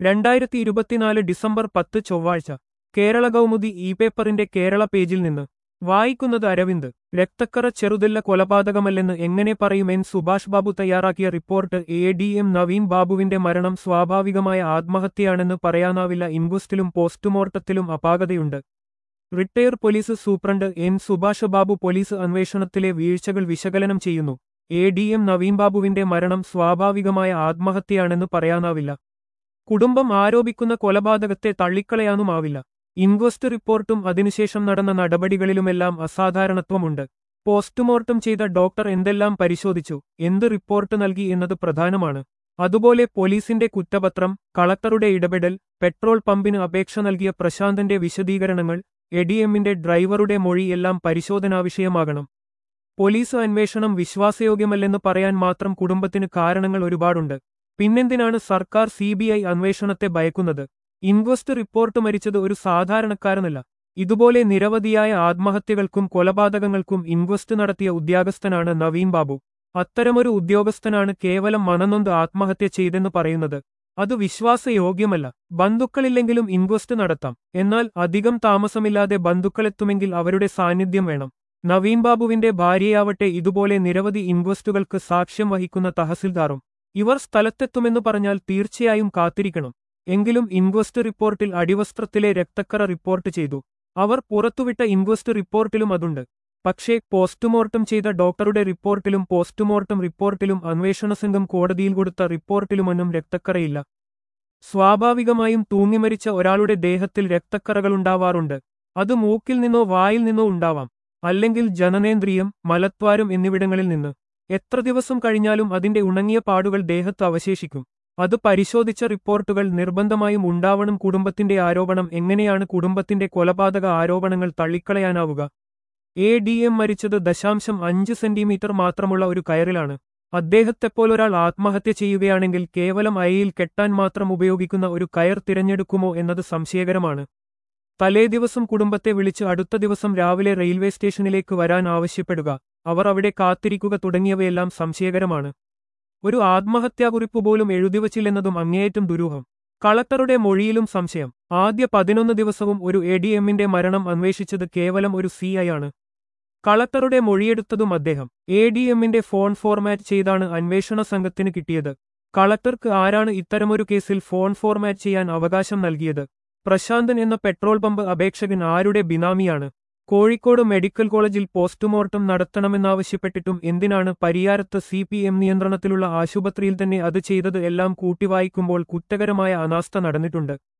രണ്ടായിരത്തി ഇരുപത്തിനാല് ഡിസംബർ പത്ത് ചൊവ്വാഴ്ച കേരള കൗമുദി ഇ പേപ്പറിന്റെ കേരള പേജിൽ നിന്ന് വായിക്കുന്നത് അരവിന്ദ് രക്തക്കറ ചെറുതില്ല കൊലപാതകമല്ലെന്ന് എങ്ങനെ പറയും എൻ സുഭാഷ് ബാബു തയ്യാറാക്കിയ report A D M Naveen ബാബുവിന്റെ മരണം സ്വാഭാവികമായ ആത്മഹത്യയാണെന്ന് പറയാനാവില്ല ഇൻക്വസ്റ്റിലും പോസ്റ്റ്മോർട്ടത്തിലും അപാകതയുണ്ട് retire police superintendent N Subhash Babu police അന്വേഷണത്തിലെ വീഴ്ചകൾ വിശകലനം ചെയ്യുന്നു എ ഡി എം നവീൻ ബാബുവിന്റെ മരണം സ്വാഭാവികമായ ആത്മഹത്യയാണെന്ന് പറയാനാവില്ല കുടുംബം ആരോപിക്കുന്ന കൊലപാതകത്തെ തള്ളിക്കളയാനുമാവില്ല ഇൻക്വസ്റ്റ് റിപ്പോർട്ടും അതിനുശേഷം നടന്ന നടപടികളിലുമെല്ലാം അസാധാരണത്വമുണ്ട് പോസ്റ്റ്മോർട്ടം ചെയ്ത ഡോക്ടർ എന്തെല്ലാം പരിശോധിച്ചു എന്ത് റിപ്പോർട്ട് നൽകി എന്നത് പ്രധാനമാണ് അതുപോലെ പോലീസിന്റെ കുറ്റപത്രം കളക്ടറുടെ ഇടപെടൽ പെട്രോൾ പമ്പിന് അപേക്ഷ നൽകിയ പ്രശാന്തന്റെ വിശദീകരണങ്ങൾ എഡിഎമ്മിന്റെ ഡ്രൈവറുടെ മൊഴി എല്ലാം പരിശോധനാവിഷയമാകണം പോലീസ് അന്വേഷണം വിശ്വാസയോഗ്യമല്ലെന്ന് പറയാൻ മാത്രം കുടുംബത്തിന് കാരണങ്ങൾ ഒരുപാടുണ്ട് പിന്നെന്തിനാണ് സർക്കാർ സിബിഐ അന്വേഷണത്തെ ഭയക്കുന്നത് ഇൻക്വസ്റ്റ് റിപ്പോർട്ട് മരിച്ചത് ഒരു സാധാരണക്കാരനല്ല ഇതുപോലെ നിരവധിയായ ആത്മഹത്യകൾക്കും കൊലപാതകങ്ങൾക്കും ഇൻക്വസ്റ്റ് നടത്തിയ ഉദ്യോഗസ്ഥനാണ് നവീൻ ബാബു അത്തരമൊരു ഉദ്യോഗസ്ഥനാണ് കേവലം മനനൊന്ത് ആത്മഹത്യ ചെയ്തെന്ന് പറയുന്നത് അത് വിശ്വാസയോഗ്യമല്ല ബന്ധുക്കളില്ലെങ്കിലും ഇൻക്വസ്റ്റ് നടത്താം എന്നാൽ അധികം താമസമില്ലാതെ ബന്ധുക്കളെത്തുമെങ്കിൽ അവരുടെ സാന്നിധ്യം വേണം നവീൻ ബാബുവിന്റെ ഭാര്യയാവട്ടെ ഇതുപോലെ നിരവധി ഇൻക്വസ്റ്റുകൾക്ക് സാക്ഷ്യം വഹിക്കുന്ന തഹസിൽദാറും ഇവർ സ്ഥലത്തെത്തുമെന്ന് പറഞ്ഞാൽ തീർച്ചയായും കാത്തിരിക്കണം എങ്കിലും ഇൻക്വസ്റ്റ് റിപ്പോർട്ടിൽ അടിവസ്ത്രത്തിലെ രക്തക്കറ റിപ്പോർട്ട് ചെയ്തു അവർ പുറത്തുവിട്ട ഇൻക്വസ്റ്റ് റിപ്പോർട്ടിലും അതുണ്ട് പക്ഷേ പോസ്റ്റ്മോർട്ടം ചെയ്ത ഡോക്ടറുടെ റിപ്പോർട്ടിലും പോസ്റ്റ്മോർട്ടം റിപ്പോർട്ടിലും അന്വേഷണ സംഘം കോടതിയിൽ കൊടുത്ത റിപ്പോർട്ടിലുമൊന്നും രക്തക്കറയില്ല സ്വാഭാവികമായും തൂങ്ങിമരിച്ച ഒരാളുടെ ദേഹത്തിൽ രക്തക്കറകളുണ്ടാവാറുണ്ട് അത് മൂക്കിൽ നിന്നോ വായിൽ നിന്നോ ഉണ്ടാവാം അല്ലെങ്കിൽ ജനനേന്ദ്രിയം മലത്വാരം എന്നിവിടങ്ങളിൽ നിന്ന് എത്ര ദിവസം കഴിഞ്ഞാലും അതിന്റെ ഉണങ്ങിയ പാടുകൾ ദേഹത്ത് അവശേഷിക്കും അത് പരിശോധിച്ച റിപ്പോർട്ടുകൾ നിർബന്ധമായും ഉണ്ടാവണം കുടുംബത്തിന്റെ ആരോപണം എങ്ങനെയാണ് കുടുംബത്തിന്റെ കൊലപാതക ആരോപണങ്ങൾ തള്ളിക്കളയാനാവുക എ ഡി എം മരിച്ചത് ദശാംശം അഞ്ച് സെന്റിമീറ്റർ മാത്രമുള്ള ഒരു കയറിലാണ് അദ്ദേഹത്തെപ്പോലൊരാൾ ആത്മഹത്യ ചെയ്യുകയാണെങ്കിൽ കേവലം അയയിൽ കെട്ടാൻ മാത്രം ഉപയോഗിക്കുന്ന ഒരു കയർ തിരഞ്ഞെടുക്കുമോ എന്നത് സംശയകരമാണ് തലേദിവസം കുടുംബത്തെ വിളിച്ച് അടുത്ത ദിവസം രാവിലെ റെയിൽവേ സ്റ്റേഷനിലേക്ക് വരാൻ ആവശ്യപ്പെടുക അവർ അവിടെ കാത്തിരിക്കുക തുടങ്ങിയവയെല്ലാം സംശയകരമാണ് ഒരു ആത്മഹത്യാകുറിപ്പ് പോലും എഴുതിവച്ചില്ലെന്നതും അങ്ങേയറ്റം ദുരൂഹം കളക്ടറുടെ മൊഴിയിലും സംശയം ആദ്യ പതിനൊന്ന് ദിവസവും ഒരു എ ഡി എമ്മിന്റെ മരണം അന്വേഷിച്ചത് കേവലം ഒരു സി ഐ ആണ് കളക്ടറുടെ മൊഴിയെടുത്തതും അദ്ദേഹം എ ഡി എമ്മിന്റെ ഫോൺ ഫോർമാറ്റ് ചെയ്താണ് അന്വേഷണ സംഘത്തിന് കിട്ടിയത് കളക്ടർക്ക് ആരാണ് ഇത്തരമൊരു കേസിൽ ഫോൺ ഫോർമാറ്റ് ചെയ്യാൻ അവകാശം നൽകിയത് പ്രശാന്തൻ എന്ന പെട്രോൾ പമ്പ് അപേക്ഷകൻ ആരുടെ ബിനാമിയാണ് കോഴിക്കോട് മെഡിക്കൽ കോളേജിൽ പോസ്റ്റ്മോർട്ടം നടത്തണമെന്നാവശ്യപ്പെട്ടിട്ടും എന്തിനാണ് പരിയാരത്ത് സി പി എം നിയന്ത്രണത്തിലുള്ള ആശുപത്രിയിൽ തന്നെ അത് ചെയ്തത് എല്ലാം കൂട്ടിവായിക്കുമ്പോൾ കുറ്റകരമായ അനാസ്ഥ നടന്നിട്ടുണ്ട്